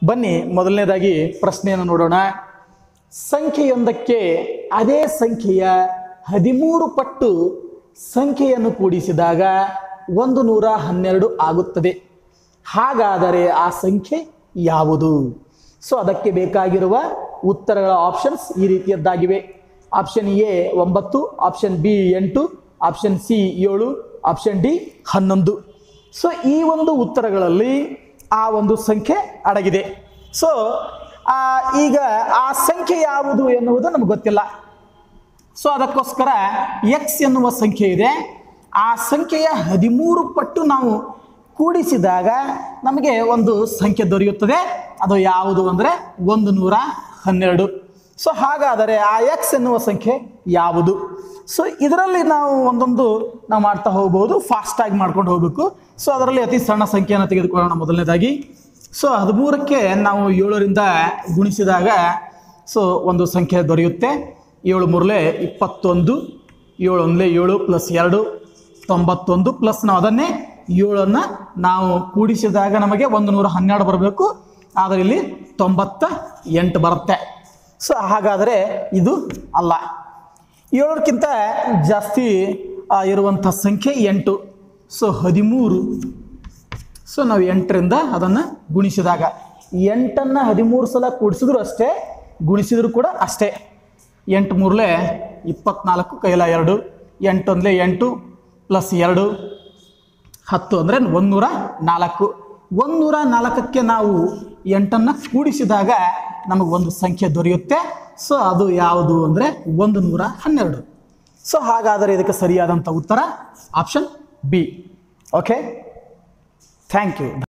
ಬನ್ನಿ ಮೊದಲನೇದಾಗಿ ಪ್ರಶ್ನೆಯನ್ನು ನೋಡೋಣ ಸಂಖ್ಯೆಯೊಂದಕ್ಕೆ ಅದೇ ಸಂಖ್ಯೆಯ ಹದಿಮೂರು ಪಟ್ಟು ಸಂಖ್ಯೆಯನ್ನು ಕೂಡಿಸಿದಾಗ ಒಂದು ನೂರ ಹನ್ನೆರಡು ಆಗುತ್ತದೆ ಹಾಗಾದರೆ ಆ ಸಂಖ್ಯೆ ಯಾವುದು ಸೊ ಅದಕ್ಕೆ ಬೇಕಾಗಿರುವ ಉತ್ತರಗಳ ಆಪ್ಷನ್ಸ್ ಈ ರೀತಿಯದ್ದಾಗಿವೆ ಆಪ್ಷನ್ ಎ ಒಂಬತ್ತು ಆಪ್ಷನ್ ಬಿ ಎಂಟು ಆಪ್ಷನ್ ಸಿ ಏಳು ಆಪ್ಷನ್ ಡಿ ಹನ್ನೊಂದು ಸೊ ಈ ಒಂದು ಉತ್ತರಗಳಲ್ಲಿ ಆ ಒಂದು ಸಂಖ್ಯೆ ಅಡಗಿದೆ ಸೊ ಈಗ ಆ ಸಂಖ್ಯೆ ಯಾವುದು ಎನ್ನುವುದು ನಮ್ಗೆ ಗೊತ್ತಿಲ್ಲ ಸೊ ಅದಕ್ಕೋಸ್ಕರ ಎಕ್ಸ್ ಎನ್ನುವ ಸಂಖ್ಯೆ ಇದೆ ಆ ಸಂಖ್ಯೆಯ ಹದಿಮೂರು ಪಟ್ಟು ನಾವು ಕೂಡಿಸಿದಾಗ ನಮಗೆ ಒಂದು ಸಂಖ್ಯೆ ದೊರೆಯುತ್ತದೆ ಅದು ಯಾವುದು ಅಂದರೆ ಒಂದು ನೂರ ಹನ್ನೆರಡು ಸೊ ಹಾಗಾದರೆ ಆ ಎಕ್ಸ್ ಎನ್ನುವ ಸಂಖ್ಯೆ ಯಾವುದು ಸೊ ಇದರಲ್ಲಿ ನಾವು ಒಂದೊಂದು ನಾವು ಮಾಡ್ತಾ ಹೋಗ್ಬೋದು ಫಾಸ್ಟಾಗಿ ಮಾಡ್ಕೊಂಡು ಹೋಗಬೇಕು ಸೊ ಅದರಲ್ಲಿ ಅತಿ ಸಣ್ಣ ಸಂಖ್ಯೆಯನ್ನು ತೆಗೆದುಕೊಳ್ಳೋಣ ಮೊದಲನೇದಾಗಿ ಸೊ ಹದಿಮೂರಕ್ಕೆ ನಾವು ಏಳರಿಂದ ಗುಣಿಸಿದಾಗ ಸೊ ಒಂದು ಸಂಖ್ಯೆ ದೊರೆಯುತ್ತೆ ಏಳು ಮೂರಲೆ ಇಪ್ಪತ್ತೊಂದು ಏಳು ಒಂದಲೇ ಏಳು ಪ್ಲಸ್ ಎರಡು ತೊಂಬತ್ತೊಂದು ಪ್ಲಸ್ ನಾವು ಅದನ್ನೇ ಏಳನ್ನು ನಾವು ಕೂಡಿಸಿದಾಗ ನಮಗೆ ಒಂದು ನೂರ ಹನ್ನೆರಡು ಬರಬೇಕು ಆದರೆ ಇಲ್ಲಿ ತೊಂಬತ್ತ ಎಂಟು ಬರುತ್ತೆ ಸೊ ಹಾಗಾದರೆ ಇದು ಅಲ್ಲ ಏಳಕ್ಕಿಂತ ಜಾಸ್ತಿ ಆ, ಇರುವಂಥ ಸಂಖ್ಯೆ ಎಂಟು ಸೊ ಹದಿಮೂರು ಸೊ ನಾವು ಎಂಟರಿಂದ ಅದನ್ನು ಗುಣಿಸಿದಾಗ ಎಂಟನ್ನು ಹದಿಮೂರು ಸಲ ಕೂಡಿಸಿದ್ರು ಅಷ್ಟೇ ಗುಣಿಸಿದ್ರು ಕೂಡ ಅಷ್ಟೇ ಎಂಟು ಮೂರಲೆ ಇಪ್ಪತ್ನಾಲ್ಕು ಕೈಲ ಎರಡು ಎಂಟು ಒಂದಲೇ ಎಂಟು ಪ್ಲಸ್ ಎರಡು ಹತ್ತು ಅಂದರೆ ಒಂದೂರ ನಾಲ್ಕು ಒಂದೂರ ನಾಲ್ಕಕ್ಕೆ ನಾವು ಎಂಟನ್ನು ಕೂಡಿಸಿದಾಗ ನಮಗೆ ಒಂದು ಸಂಖ್ಯೆ ದೊರೆಯುತ್ತೆ ಸೊ ಅದು ಯಾವುದು ಅಂದರೆ ಒಂದು ನೂರ ಹನ್ನೆರಡು ಸೊ ಹಾಗಾದರೆ ಇದಕ್ಕೆ ಸರಿಯಾದಂಥ ಉತ್ತರ option B okay thank you